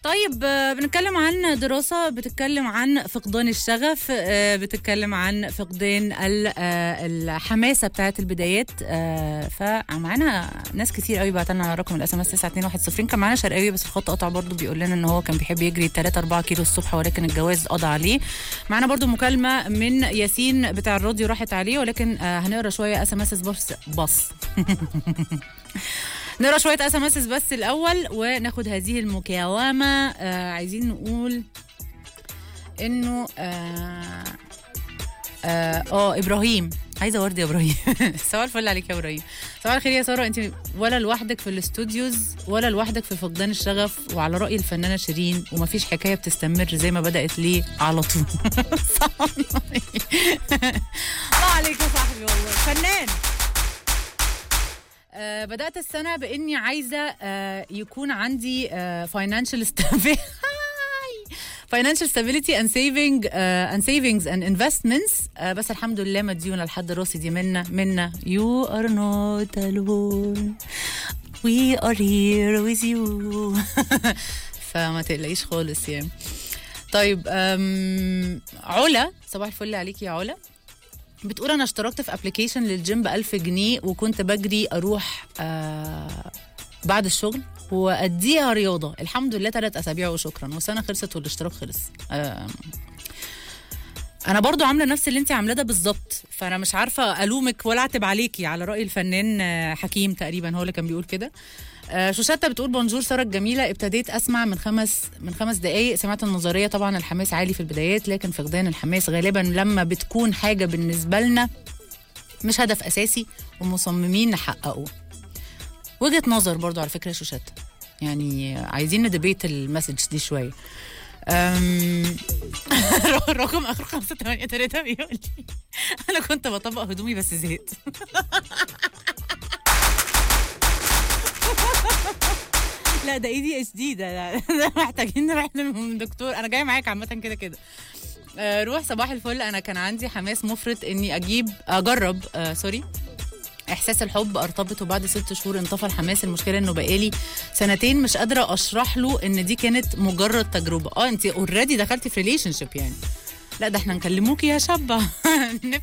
طيب آه، بنتكلم عن دراسة بتتكلم عن فقدان الشغف آه، بتتكلم عن فقدان ال- آه، الحماسة بتاعت البدايات آه، فمعانا ناس كتير قوي بعت لنا على رقم الاس ام اس 9210 كان معانا شرقاوي بس الخط قطع برضه بيقول لنا ان هو كان بيحب يجري 3 4 كيلو الصبح ولكن الجواز قضى عليه معانا برضه مكالمة من ياسين بتاع الراديو راحت عليه ولكن آه، هنقرا شوية اس ام اس بس بس نقرا شويه اس ام اس بس الاول وناخد هذه المكاومه آه عايزين نقول انه اه, آه, اه ابراهيم عايزه ورد يا ابراهيم صباح الفل عليك يا ابراهيم صباح الخير يا ساره انت ولا لوحدك في الاستوديوز ولا لوحدك في فقدان الشغف وعلى راي الفنانه شيرين ومفيش حكايه بتستمر زي ما بدات ليه على طول الله عليك يا صاحبي والله فنان آه بدأت السنة بإني عايزة آه يكون عندي فاينانشال financial stability and saving uh, and savings and investments uh, بس الحمد لله مديونة لحد راسي دي منا منا you are not alone we are here with you فما تقلقيش خالص يعني طيب أم، علا صباح الفل عليكي يا علا بتقول انا اشتركت في ابلكيشن للجيم ب 1000 جنيه وكنت بجري اروح آه بعد الشغل واديها رياضه الحمد لله ثلاث اسابيع وشكرا وسنه خلصت والاشتراك خلص آه انا برضو عامله نفس اللي انت عاملاه ده بالظبط فانا مش عارفه الومك ولا اعتب عليكي على راي الفنان آه، حكيم تقريبا هو اللي كان بيقول كده آه، شوشتة بتقول بونجور ساره الجميله ابتديت اسمع من خمس من خمس دقائق سمعت النظريه طبعا الحماس عالي في البدايات لكن فقدان الحماس غالبا لما بتكون حاجه بالنسبه لنا مش هدف اساسي ومصممين نحققه وجهه نظر برضو على فكره يا شوشتة يعني عايزين ندبيت المسج دي شويه أم... رقم اخر خمسة تمانية تلاتة بيقول لي انا كنت بطبق هدومي بس زهقت لا ده اي دي اتش دي ده ده محتاجين نروح للدكتور انا جايه معاك عامه كده كده آه، روح صباح الفل انا كان عندي حماس مفرط اني اجيب اجرب آه سوري احساس الحب ارتبط وبعد ست شهور انطفى الحماس المشكله انه بقالي سنتين مش قادره اشرح له ان دي كانت مجرد تجربه اه انت اوريدي دخلتي في ريليشن شيب يعني لا ده احنا نكلموكي يا شابه